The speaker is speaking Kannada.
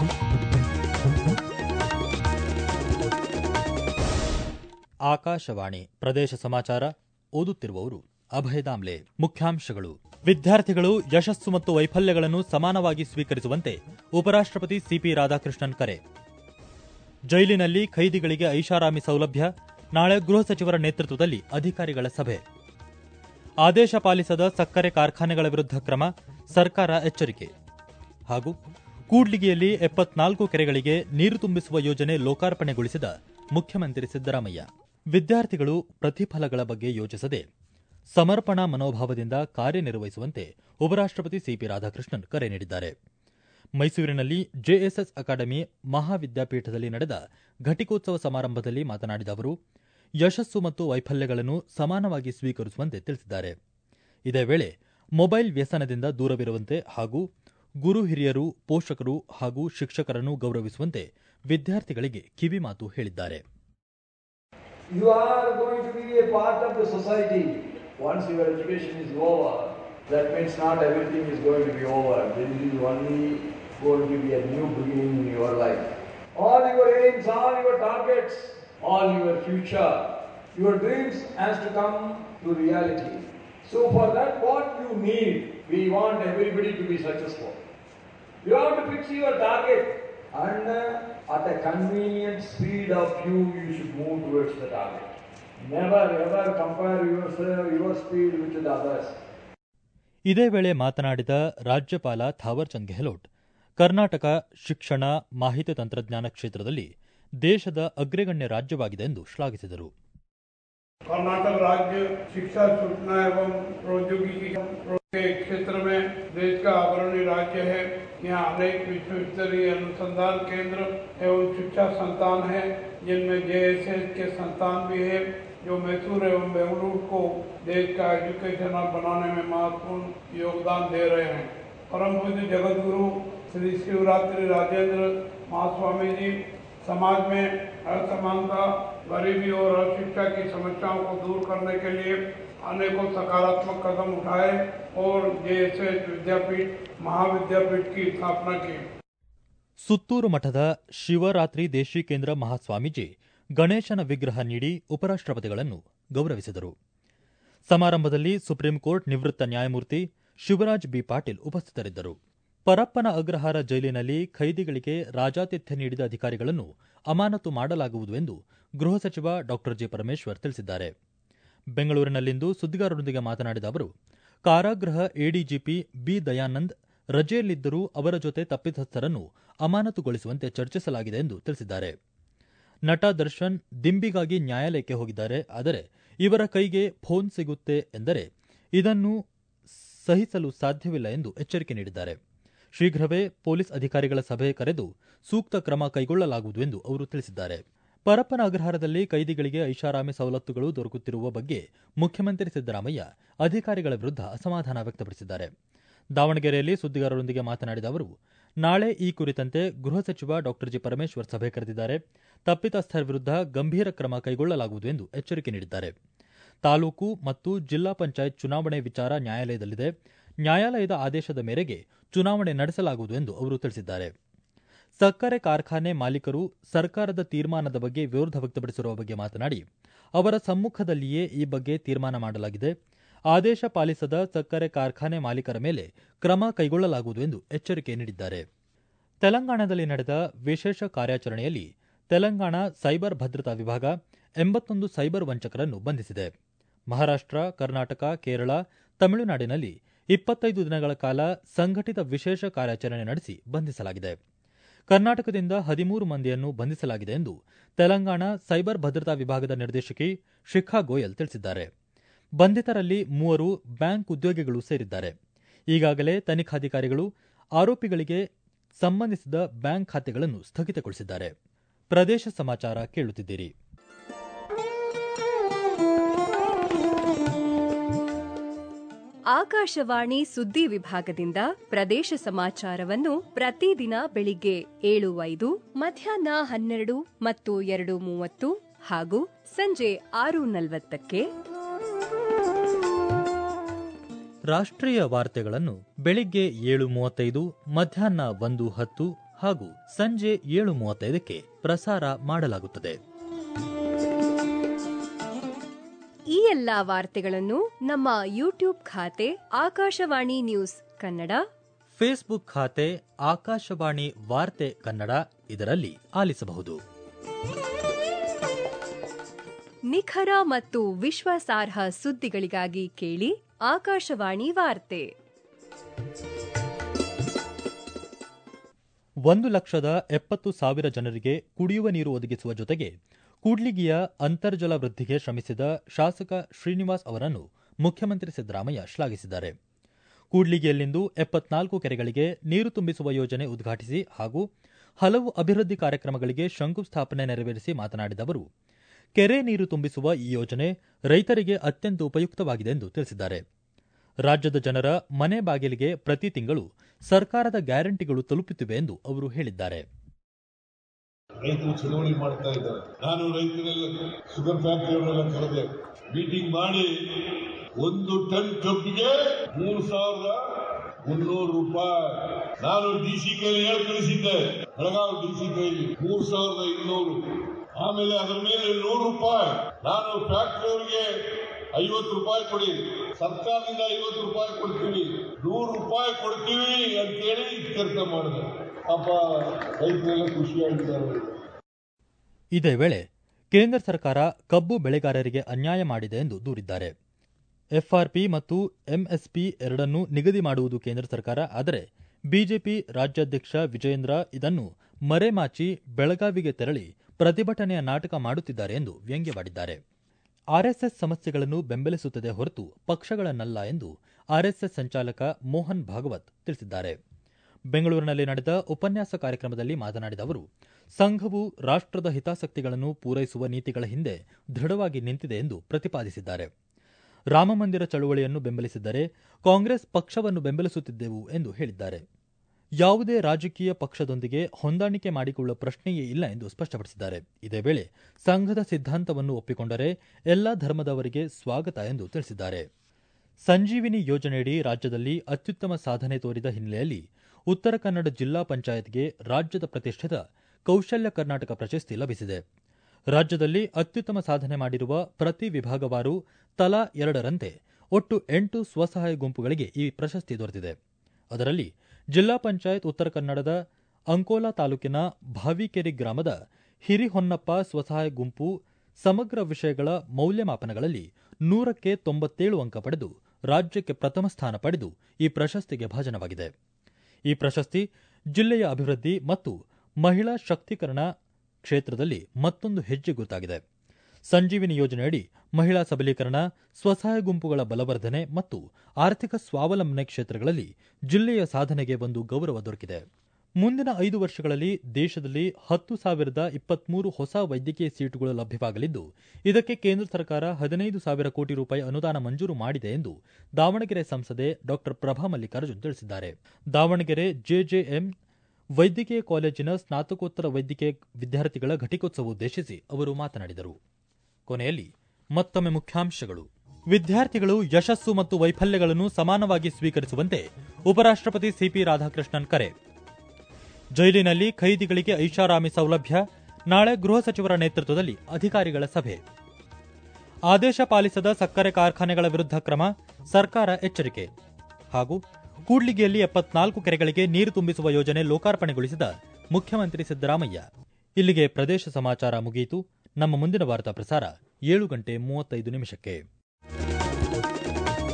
ಆಕಾಶವಾಣಿ ಪ್ರದೇಶ ಸಮಾಚಾರ ಓದುತ್ತಿರುವವರು ಅಭಯ ದಾಮ್ಲೆ ಮುಖ್ಯಾಂಶಗಳು ವಿದ್ಯಾರ್ಥಿಗಳು ಯಶಸ್ಸು ಮತ್ತು ವೈಫಲ್ಯಗಳನ್ನು ಸಮಾನವಾಗಿ ಸ್ವೀಕರಿಸುವಂತೆ ಉಪರಾಷ್ಟ್ರಪತಿ ಸಿಪಿ ರಾಧಾಕೃಷ್ಣನ್ ಕರೆ ಜೈಲಿನಲ್ಲಿ ಖೈದಿಗಳಿಗೆ ಐಷಾರಾಮಿ ಸೌಲಭ್ಯ ನಾಳೆ ಗೃಹ ಸಚಿವರ ನೇತೃತ್ವದಲ್ಲಿ ಅಧಿಕಾರಿಗಳ ಸಭೆ ಆದೇಶ ಪಾಲಿಸದ ಸಕ್ಕರೆ ಕಾರ್ಖಾನೆಗಳ ವಿರುದ್ಧ ಕ್ರಮ ಸರ್ಕಾರ ಎಚ್ಚರಿಕೆ ಹಾಗೂ ಕೂಡ್ಲಿಗಿಯಲ್ಲಿ ಎಪ್ಪತ್ನಾಲ್ಕು ಕೆರೆಗಳಿಗೆ ನೀರು ತುಂಬಿಸುವ ಯೋಜನೆ ಲೋಕಾರ್ಪಣೆಗೊಳಿಸಿದ ಮುಖ್ಯಮಂತ್ರಿ ಸಿದ್ದರಾಮಯ್ಯ ವಿದ್ಯಾರ್ಥಿಗಳು ಪ್ರತಿಫಲಗಳ ಬಗ್ಗೆ ಯೋಚಿಸದೆ ಸಮರ್ಪಣಾ ಮನೋಭಾವದಿಂದ ಕಾರ್ಯನಿರ್ವಹಿಸುವಂತೆ ಉಪರಾಷ್ಟ್ರಪತಿ ಸಿಪಿ ರಾಧಾಕೃಷ್ಣನ್ ಕರೆ ನೀಡಿದ್ದಾರೆ ಮೈಸೂರಿನಲ್ಲಿ ಜೆಎಸ್ಎಸ್ ಅಕಾಡೆಮಿ ಮಹಾವಿದ್ಯಾಪೀಠದಲ್ಲಿ ನಡೆದ ಘಟಿಕೋತ್ಸವ ಸಮಾರಂಭದಲ್ಲಿ ಮಾತನಾಡಿದ ಅವರು ಯಶಸ್ಸು ಮತ್ತು ವೈಫಲ್ಯಗಳನ್ನು ಸಮಾನವಾಗಿ ಸ್ವೀಕರಿಸುವಂತೆ ತಿಳಿಸಿದ್ದಾರೆ ಇದೇ ವೇಳೆ ಮೊಬೈಲ್ ವ್ಯಸನದಿಂದ ದೂರವಿರುವಂತೆ ಹಾಗೂ ಗುರು ಹಿರಿಯರು ಪೋಷಕರು ಹಾಗೂ ಶಿಕ್ಷಕರನ್ನು ಗೌರವಿಸುವಂತೆ ವಿದ್ಯಾರ್ಥಿಗಳಿಗೆ ಕಿವಿಮಾತು ಹೇಳಿದ್ದಾರೆ You are going to be a part of the society. Once your education is over, that means not everything is going to be over. This is only going to be a new beginning in your life. All your aims, all your targets, all your future, your dreams has to come to reality. So for that, what you need, we want everybody to be successful. You have to fix your target and uh, at a convenient speed of you, you should move towards the target. Never ever compare yourself, your speed with the others. ಇದೇ ವೇಳೆ ಮಾತನಾಡಿದ ರಾಜ್ಯಪಾಲ ಥಾವರ್ಚಂದ್ ಗೆಹ್ಲೋಟ್ ಕರ್ನಾಟಕ ಶಿಕ್ಷಣ ಮಾಹಿತಿ ತಂತ್ರಜ್ಞಾನ ಕ್ಷೇತ್ರದಲ್ಲಿ ದೇಶದ ಅಗ್ರಗಣ್ಯ ರಾಜ್ಯವಾಗಿದೆ ಎಂದು ಶ್ಲಾಘಿಸಿದರು कर्नाटक राज्य शिक्षा सूचना एवं प्रौद्योगिकी के क्षेत्र में देश का अग्रणी राज्य है यहाँ अनेक विश्व स्तरीय अनुसंधान केंद्र एवं शिक्षा संस्थान है जिनमें जेएसएस के संस्थान भी है जो मैसूर एवं बेंगलुरु को देश का एजुकेशन हब बनाने में महत्वपूर्ण योगदान दे रहे हैं परम पूज्य जगत गुरु श्री शिवरात्रि राजेंद्र महास्वामी जी समाज में असमानता गरीबी और अशिक्षा की समस्याओं को दूर करने के लिए अनेकों सकारात्मक कदम उठाए और जेएसएस विद्यापीठ महाविद्यापीठ की स्थापना की ಸುತ್ತೂರು ಮಠದ ಶಿವರಾತ್ರಿ ದೇಶಿಕೇಂದ್ರ ಮಹಾಸ್ವಾಮೀಜಿ ಗಣೇಶನ ವಿಗ್ರಹ ನೀಡಿ ಉಪರಾಷ್ಟ್ರಪತಿಗಳನ್ನು ಗೌರವಿಸಿದರು ಸಮಾರಂಭದಲ್ಲಿ ಸುಪ್ರೀಂ ಕೋರ್ಟ್ ನಿವೃತ್ತ ನ್ಯಾಯಮೂರ್ತಿ ಶಿವರಾಜ್ ಬಿ ಪಾಟೀಲ್ ಉಪಸ್ಥಿತರಿದ್ದರು ಪರಪ್ಪನ ಅಗ್ರಹಾರ ಜೈಲಿನಲ್ಲಿ ಖೈದಿಗಳಿಗೆ ರಾಜಾತಿಥ್ಯ ನೀಡಿದ ಅಧಿಕಾರಿಗಳನ್ನು ಅಮಾನತು ಮಾಡಲಾಗುವುದು ಎಂದು ಗೃಹ ಸಚಿವ ಡಾ ಜಿ ಪರಮೇಶ್ವರ್ ತಿಳಿಸಿದ್ದಾರೆ ಬೆಂಗಳೂರಿನಲ್ಲಿಂದು ಸುದ್ದಿಗಾರರೊಂದಿಗೆ ಮಾತನಾಡಿದ ಅವರು ಕಾರಾಗೃಹ ಎಡಿಜಿಪಿ ಬಿ ದಯಾನಂದ್ ರಜೆಯಲ್ಲಿದ್ದರೂ ಅವರ ಜೊತೆ ತಪ್ಪಿತಸ್ಥರನ್ನು ಅಮಾನತುಗೊಳಿಸುವಂತೆ ಚರ್ಚಿಸಲಾಗಿದೆ ಎಂದು ತಿಳಿಸಿದ್ದಾರೆ ನಟ ದರ್ಶನ್ ದಿಂಬಿಗಾಗಿ ನ್ಯಾಯಾಲಯಕ್ಕೆ ಹೋಗಿದ್ದಾರೆ ಆದರೆ ಇವರ ಕೈಗೆ ಫೋನ್ ಸಿಗುತ್ತೆ ಎಂದರೆ ಇದನ್ನು ಸಹಿಸಲು ಸಾಧ್ಯವಿಲ್ಲ ಎಂದು ಎಚ್ಚರಿಕೆ ನೀಡಿದ್ದಾರೆ ಶೀಘ್ರವೇ ಪೊಲೀಸ್ ಅಧಿಕಾರಿಗಳ ಸಭೆ ಕರೆದು ಸೂಕ್ತ ಕ್ರಮ ಕೈಗೊಳ್ಳಲಾಗುವುದು ಎಂದು ಅವರು ತಿಳಿಸಿದ್ದಾರೆ ಪರಪ್ಪನ ಅಗ್ರಹಾರದಲ್ಲಿ ಕೈದಿಗಳಿಗೆ ಐಷಾರಾಮಿ ಸವಲತ್ತುಗಳು ದೊರಕುತ್ತಿರುವ ಬಗ್ಗೆ ಮುಖ್ಯಮಂತ್ರಿ ಸಿದ್ದರಾಮಯ್ಯ ಅಧಿಕಾರಿಗಳ ವಿರುದ್ಧ ಅಸಮಾಧಾನ ವ್ಯಕ್ತಪಡಿಸಿದ್ದಾರೆ ದಾವಣಗೆರೆಯಲ್ಲಿ ಸುದ್ದಿಗಾರರೊಂದಿಗೆ ಮಾತನಾಡಿದ ಅವರು ನಾಳೆ ಈ ಕುರಿತಂತೆ ಗೃಹ ಸಚಿವ ಡಾ ಜಿ ಪರಮೇಶ್ವರ್ ಸಭೆ ಕರೆದಿದ್ದಾರೆ ತಪ್ಪಿತಸ್ಥರ ವಿರುದ್ಧ ಗಂಭೀರ ಕ್ರಮ ಕೈಗೊಳ್ಳಲಾಗುವುದು ಎಂದು ಎಚ್ಚರಿಕೆ ನೀಡಿದ್ದಾರೆ ತಾಲೂಕು ಮತ್ತು ಜಿಲ್ಲಾ ಪಂಚಾಯತ್ ಚುನಾವಣೆ ವಿಚಾರ ನ್ಯಾಯಾಲಯದಲ್ಲಿದೆ ನ್ಯಾಯಾಲಯದ ಆದೇಶದ ಮೇರೆಗೆ ಚುನಾವಣೆ ನಡೆಸಲಾಗುವುದು ಎಂದು ಅವರು ತಿಳಿಸಿದ್ದಾರೆ ಸಕ್ಕರೆ ಕಾರ್ಖಾನೆ ಮಾಲೀಕರು ಸರ್ಕಾರದ ತೀರ್ಮಾನದ ಬಗ್ಗೆ ವಿರೋಧ ವ್ಯಕ್ತಪಡಿಸಿರುವ ಬಗ್ಗೆ ಮಾತನಾಡಿ ಅವರ ಸಮ್ಮುಖದಲ್ಲಿಯೇ ಈ ಬಗ್ಗೆ ತೀರ್ಮಾನ ಮಾಡಲಾಗಿದೆ ಆದೇಶ ಪಾಲಿಸದ ಸಕ್ಕರೆ ಕಾರ್ಖಾನೆ ಮಾಲೀಕರ ಮೇಲೆ ಕ್ರಮ ಕೈಗೊಳ್ಳಲಾಗುವುದು ಎಂದು ಎಚ್ಚರಿಕೆ ನೀಡಿದ್ದಾರೆ ತೆಲಂಗಾಣದಲ್ಲಿ ನಡೆದ ವಿಶೇಷ ಕಾರ್ಯಾಚರಣೆಯಲ್ಲಿ ತೆಲಂಗಾಣ ಸೈಬರ್ ಭದ್ರತಾ ವಿಭಾಗ ಎಂಬತ್ತೊಂದು ಸೈಬರ್ ವಂಚಕರನ್ನು ಬಂಧಿಸಿದೆ ಮಹಾರಾಷ್ಟ್ರ ಕರ್ನಾಟಕ ಕೇರಳ ತಮಿಳುನಾಡಿನಲ್ಲಿ ಇಪ್ಪತ್ತೈದು ದಿನಗಳ ಕಾಲ ಸಂಘಟಿತ ವಿಶೇಷ ಕಾರ್ಯಾಚರಣೆ ನಡೆಸಿ ಬಂಧಿಸಲಾಗಿದೆ ಕರ್ನಾಟಕದಿಂದ ಹದಿಮೂರು ಮಂದಿಯನ್ನು ಬಂಧಿಸಲಾಗಿದೆ ಎಂದು ತೆಲಂಗಾಣ ಸೈಬರ್ ಭದ್ರತಾ ವಿಭಾಗದ ನಿರ್ದೇಶಕಿ ಶಿಖಾ ಗೋಯಲ್ ತಿಳಿಸಿದ್ದಾರೆ ಬಂಧಿತರಲ್ಲಿ ಮೂವರು ಬ್ಯಾಂಕ್ ಉದ್ಯೋಗಿಗಳು ಸೇರಿದ್ದಾರೆ ಈಗಾಗಲೇ ತನಿಖಾಧಿಕಾರಿಗಳು ಆರೋಪಿಗಳಿಗೆ ಸಂಬಂಧಿಸಿದ ಬ್ಯಾಂಕ್ ಖಾತೆಗಳನ್ನು ಸ್ಥಗಿತಗೊಳಿಸಿದ್ದಾರೆ ಪ್ರದೇಶ ಸಮಾಚಾರ ಕೇಳುತ್ತಿದ್ದೀರಿ ಆಕಾಶವಾಣಿ ಸುದ್ದಿ ವಿಭಾಗದಿಂದ ಪ್ರದೇಶ ಸಮಾಚಾರವನ್ನು ಪ್ರತಿದಿನ ಬೆಳಿಗ್ಗೆ ಏಳು ಐದು ಮಧ್ಯಾಹ್ನ ಹನ್ನೆರಡು ಮತ್ತು ಎರಡು ಮೂವತ್ತು ಹಾಗೂ ಸಂಜೆ ಆರು ನಲವತ್ತಕ್ಕೆ ರಾಷ್ಟ್ರೀಯ ವಾರ್ತೆಗಳನ್ನು ಬೆಳಿಗ್ಗೆ ಏಳು ಮೂವತ್ತೈದು ಮಧ್ಯಾಹ್ನ ಒಂದು ಹತ್ತು ಹಾಗೂ ಸಂಜೆ ಏಳು ಮೂವತ್ತೈದಕ್ಕೆ ಪ್ರಸಾರ ಮಾಡಲಾಗುತ್ತದೆ ಈ ಎಲ್ಲಾ ವಾರ್ತೆಗಳನ್ನು ನಮ್ಮ ಯೂಟ್ಯೂಬ್ ಖಾತೆ ಆಕಾಶವಾಣಿ ನ್ಯೂಸ್ ಕನ್ನಡ ಫೇಸ್ಬುಕ್ ಖಾತೆ ಆಕಾಶವಾಣಿ ವಾರ್ತೆ ಕನ್ನಡ ಇದರಲ್ಲಿ ಆಲಿಸಬಹುದು ನಿಖರ ಮತ್ತು ವಿಶ್ವಾಸಾರ್ಹ ಸುದ್ದಿಗಳಿಗಾಗಿ ಕೇಳಿ ಆಕಾಶವಾಣಿ ವಾರ್ತೆ ಒಂದು ಲಕ್ಷದ ಎಪ್ಪತ್ತು ಸಾವಿರ ಜನರಿಗೆ ಕುಡಿಯುವ ನೀರು ಒದಗಿಸುವ ಜೊತೆಗೆ ಕೂಡ್ಲಿಗಿಯ ಅಂತರ್ಜಲ ವೃದ್ಧಿಗೆ ಶ್ರಮಿಸಿದ ಶಾಸಕ ಶ್ರೀನಿವಾಸ್ ಅವರನ್ನು ಮುಖ್ಯಮಂತ್ರಿ ಸಿದ್ದರಾಮಯ್ಯ ಶ್ಲಾಘಿಸಿದ್ದಾರೆ ಕೂಡ್ಲಿಗಿಯಲ್ಲಿಂದು ಎಪ್ಪತ್ನಾಲ್ಕು ಕೆರೆಗಳಿಗೆ ನೀರು ತುಂಬಿಸುವ ಯೋಜನೆ ಉದ್ಘಾಟಿಸಿ ಹಾಗೂ ಹಲವು ಅಭಿವೃದ್ಧಿ ಕಾರ್ಯಕ್ರಮಗಳಿಗೆ ಶಂಕುಸ್ಥಾಪನೆ ನೆರವೇರಿಸಿ ಮಾತನಾಡಿದ ಅವರು ಕೆರೆ ನೀರು ತುಂಬಿಸುವ ಈ ಯೋಜನೆ ರೈತರಿಗೆ ಅತ್ಯಂತ ಉಪಯುಕ್ತವಾಗಿದೆ ಎಂದು ತಿಳಿಸಿದ್ದಾರೆ ರಾಜ್ಯದ ಜನರ ಮನೆ ಬಾಗಿಲಿಗೆ ಪ್ರತಿ ತಿಂಗಳು ಸರ್ಕಾರದ ಗ್ಯಾರಂಟಿಗಳು ತಲುಪುತ್ತಿವೆ ಎಂದು ಅವರು ಹೇಳಿದ್ದಾರೆ ರೈತರು ಚಳವಳಿ ಮಾಡ್ತಾ ಇದ್ದಾರೆ ನಾನು ರೈತರೆಲ್ಲ ಶುಗರ್ ಫ್ಯಾಕ್ಟರಿಯವರೆಲ್ಲ ಕರೆದೆ ಮೀಟಿಂಗ್ ಮಾಡಿ ಒಂದು ಟನ್ ಕಬ್ಬಿಗೆ ಮೂರು ಸಾವಿರದ ಮುನ್ನೂರು ರೂಪಾಯಿ ನಾನು ಡಿ ಸಿ ಕೈಲಿ ಹೇಳಿ ಕಳಿಸಿದ್ದೆ ಬೆಳಗಾವಿ ಡಿ ಸಿ ಕೈಲಿ ಮೂರು ಸಾವಿರದ ಇನ್ನೂರು ಆಮೇಲೆ ಅದರ ಮೇಲೆ ನೂರು ರೂಪಾಯಿ ನಾನು ಫ್ಯಾಕ್ಟರಿಯವರಿಗೆ ಐವತ್ತು ರೂಪಾಯಿ ಕೊಡಿ ಸರ್ಕಾರದಿಂದ ಐವತ್ತು ರೂಪಾಯಿ ಕೊಡ್ತೀವಿ ನೂರು ರೂಪಾಯಿ ಕೊಡ್ತೀವಿ ಅಂತೇಳಿ ಕೆಲಸ ಮಾಡಿದೆ ಪಾಪ ರೈತರೆಲ್ಲ ಖುಷಿಯಾಗಿದ್ದಾರೆ ಇದೇ ವೇಳೆ ಕೇಂದ್ರ ಸರ್ಕಾರ ಕಬ್ಬು ಬೆಳೆಗಾರರಿಗೆ ಅನ್ಯಾಯ ಮಾಡಿದೆ ಎಂದು ದೂರಿದ್ದಾರೆ ಎಫ್ಆರ್ಪಿ ಮತ್ತು ಎಂಎಸ್ಪಿ ಎರಡನ್ನೂ ನಿಗದಿ ಮಾಡುವುದು ಕೇಂದ್ರ ಸರ್ಕಾರ ಆದರೆ ಬಿಜೆಪಿ ರಾಜ್ಯಾಧ್ಯಕ್ಷ ವಿಜಯೇಂದ್ರ ಇದನ್ನು ಮರೆಮಾಚಿ ಬೆಳಗಾವಿಗೆ ತೆರಳಿ ಪ್ರತಿಭಟನೆಯ ನಾಟಕ ಮಾಡುತ್ತಿದ್ದಾರೆ ಎಂದು ವ್ಯಂಗ್ಯವಾಡಿದ್ದಾರೆ ಆರ್ಎಸ್ಎಸ್ ಸಮಸ್ಯೆಗಳನ್ನು ಬೆಂಬಲಿಸುತ್ತದೆ ಹೊರತು ಪಕ್ಷಗಳನ್ನಲ್ಲ ಎಂದು ಆರ್ಎಸ್ಎಸ್ ಸಂಚಾಲಕ ಮೋಹನ್ ಭಾಗವತ್ ತಿಳಿಸಿದ್ದಾರೆ ಬೆಂಗಳೂರಿನಲ್ಲಿ ನಡೆದ ಉಪನ್ಯಾಸ ಕಾರ್ಯಕ್ರಮದಲ್ಲಿ ಮಾತನಾಡಿದ ಅವರು ಸಂಘವು ರಾಷ್ಟ್ರದ ಹಿತಾಸಕ್ತಿಗಳನ್ನು ಪೂರೈಸುವ ನೀತಿಗಳ ಹಿಂದೆ ದೃಢವಾಗಿ ನಿಂತಿದೆ ಎಂದು ಪ್ರತಿಪಾದಿಸಿದ್ದಾರೆ ರಾಮಮಂದಿರ ಚಳುವಳಿಯನ್ನು ಬೆಂಬಲಿಸಿದ್ದರೆ ಕಾಂಗ್ರೆಸ್ ಪಕ್ಷವನ್ನು ಬೆಂಬಲಿಸುತ್ತಿದ್ದೆವು ಎಂದು ಹೇಳಿದ್ದಾರೆ ಯಾವುದೇ ರಾಜಕೀಯ ಪಕ್ಷದೊಂದಿಗೆ ಹೊಂದಾಣಿಕೆ ಮಾಡಿಕೊಳ್ಳುವ ಪ್ರಶ್ನೆಯೇ ಇಲ್ಲ ಎಂದು ಸ್ಪಷ್ಟಪಡಿಸಿದ್ದಾರೆ ಇದೇ ವೇಳೆ ಸಂಘದ ಸಿದ್ಧಾಂತವನ್ನು ಒಪ್ಪಿಕೊಂಡರೆ ಎಲ್ಲಾ ಧರ್ಮದವರಿಗೆ ಸ್ವಾಗತ ಎಂದು ತಿಳಿಸಿದ್ದಾರೆ ಸಂಜೀವಿನಿ ಯೋಜನೆಯಡಿ ರಾಜ್ಯದಲ್ಲಿ ಅತ್ಯುತ್ತಮ ಸಾಧನೆ ತೋರಿದ ಹಿನ್ನೆಲೆಯಲ್ಲಿ ಉತ್ತರ ಕನ್ನಡ ಜಿಲ್ಲಾ ಪಂಚಾಯತ್ಗೆ ರಾಜ್ಯದ ಪ್ರತಿಷ್ಠಿತ ಕೌಶಲ್ಯ ಕರ್ನಾಟಕ ಪ್ರಶಸ್ತಿ ಲಭಿಸಿದೆ ರಾಜ್ಯದಲ್ಲಿ ಅತ್ಯುತ್ತಮ ಸಾಧನೆ ಮಾಡಿರುವ ಪ್ರತಿ ವಿಭಾಗವಾರು ತಲಾ ಎರಡರಂತೆ ಒಟ್ಟು ಎಂಟು ಸ್ವಸಹಾಯ ಗುಂಪುಗಳಿಗೆ ಈ ಪ್ರಶಸ್ತಿ ದೊರೆತಿದೆ ಅದರಲ್ಲಿ ಜಿಲ್ಲಾ ಪಂಚಾಯತ್ ಉತ್ತರ ಕನ್ನಡದ ಅಂಕೋಲಾ ತಾಲೂಕಿನ ಭಾವಿಕೆರೆ ಗ್ರಾಮದ ಹಿರಿಹೊನ್ನಪ್ಪ ಸ್ವಸಹಾಯ ಗುಂಪು ಸಮಗ್ರ ವಿಷಯಗಳ ಮೌಲ್ಯಮಾಪನಗಳಲ್ಲಿ ನೂರಕ್ಕೆ ತೊಂಬತ್ತೇಳು ಅಂಕ ಪಡೆದು ರಾಜ್ಯಕ್ಕೆ ಪ್ರಥಮ ಸ್ಥಾನ ಪಡೆದು ಈ ಪ್ರಶಸ್ತಿಗೆ ಭಾಜನವಾಗಿದೆ ಈ ಪ್ರಶಸ್ತಿ ಜಿಲ್ಲೆಯ ಅಭಿವೃದ್ಧಿ ಮತ್ತು ಮಹಿಳಾ ಶಕ್ತೀಕರಣ ಕ್ಷೇತ್ರದಲ್ಲಿ ಮತ್ತೊಂದು ಹೆಜ್ಜೆ ಗುರುತಾಗಿದೆ ಸಂಜೀವಿನಿ ಯೋಜನೆಯಡಿ ಮಹಿಳಾ ಸಬಲೀಕರಣ ಸ್ವಸಹಾಯ ಗುಂಪುಗಳ ಬಲವರ್ಧನೆ ಮತ್ತು ಆರ್ಥಿಕ ಸ್ವಾವಲಂಬನೆ ಕ್ಷೇತ್ರಗಳಲ್ಲಿ ಜಿಲ್ಲೆಯ ಸಾಧನೆಗೆ ಒಂದು ಗೌರವ ದೊರಕಿದೆ ಮುಂದಿನ ಐದು ವರ್ಷಗಳಲ್ಲಿ ದೇಶದಲ್ಲಿ ಹತ್ತು ಸಾವಿರದ ಇಪ್ಪತ್ಮೂರು ಹೊಸ ವೈದ್ಯಕೀಯ ಸೀಟುಗಳು ಲಭ್ಯವಾಗಲಿದ್ದು ಇದಕ್ಕೆ ಕೇಂದ್ರ ಸರ್ಕಾರ ಹದಿನೈದು ಸಾವಿರ ಕೋಟಿ ರೂಪಾಯಿ ಅನುದಾನ ಮಂಜೂರು ಮಾಡಿದೆ ಎಂದು ದಾವಣಗೆರೆ ಸಂಸದೆ ಡಾ ಪ್ರಭಾ ಮಲ್ಲಿಕಾರ್ಜುನ್ ತಿಳಿಸಿದ್ದಾರೆ ದಾವಣಗೆರೆ ಜೆಜೆಎಂ ವೈದ್ಯಕೀಯ ಕಾಲೇಜಿನ ಸ್ನಾತಕೋತ್ತರ ವೈದ್ಯಕೀಯ ವಿದ್ಯಾರ್ಥಿಗಳ ಘಟಿಕೋತ್ಸವ ಉದ್ದೇಶಿಸಿ ಅವರು ಮಾತನಾಡಿದರು ಕೊನೆಯಲ್ಲಿ ಮತ್ತೊಮ್ಮೆ ಮುಖ್ಯಾಂಶಗಳು ವಿದ್ಯಾರ್ಥಿಗಳು ಯಶಸ್ಸು ಮತ್ತು ವೈಫಲ್ಯಗಳನ್ನು ಸಮಾನವಾಗಿ ಸ್ವೀಕರಿಸುವಂತೆ ಉಪರಾಷ್ಟಪತಿ ಸಿಪಿ ರಾಧಾಕೃಷ್ಣನ್ ಕರೆ ಜೈಲಿನಲ್ಲಿ ಖೈದಿಗಳಿಗೆ ಐಷಾರಾಮಿ ಸೌಲಭ್ಯ ನಾಳೆ ಗೃಹ ಸಚಿವರ ನೇತೃತ್ವದಲ್ಲಿ ಅಧಿಕಾರಿಗಳ ಸಭೆ ಆದೇಶ ಪಾಲಿಸದ ಸಕ್ಕರೆ ಕಾರ್ಖಾನೆಗಳ ವಿರುದ್ಧ ಕ್ರಮ ಸರ್ಕಾರ ಎಚ್ಚರಿಕೆ ಹಾಗೂ ಕೂಡ್ಲಿಗಿಯಲ್ಲಿ ಎಪ್ಪತ್ನಾಲ್ಕು ಕೆರೆಗಳಿಗೆ ನೀರು ತುಂಬಿಸುವ ಯೋಜನೆ ಲೋಕಾರ್ಪಣೆಗೊಳಿಸಿದ ಮುಖ್ಯಮಂತ್ರಿ ಸಿದ್ದರಾಮಯ್ಯ ಇಲ್ಲಿಗೆ ಪ್ರದೇಶ ಸಮಾಚಾರ ಮುಗಿಯಿತು ನಮ್ಮ ಮುಂದಿನ ವಾರ್ತಾ ಪ್ರಸಾರ ಏಳು ಗಂಟೆ ಮೂವತ್ತೈದು ನಿಮಿಷಕ್ಕೆ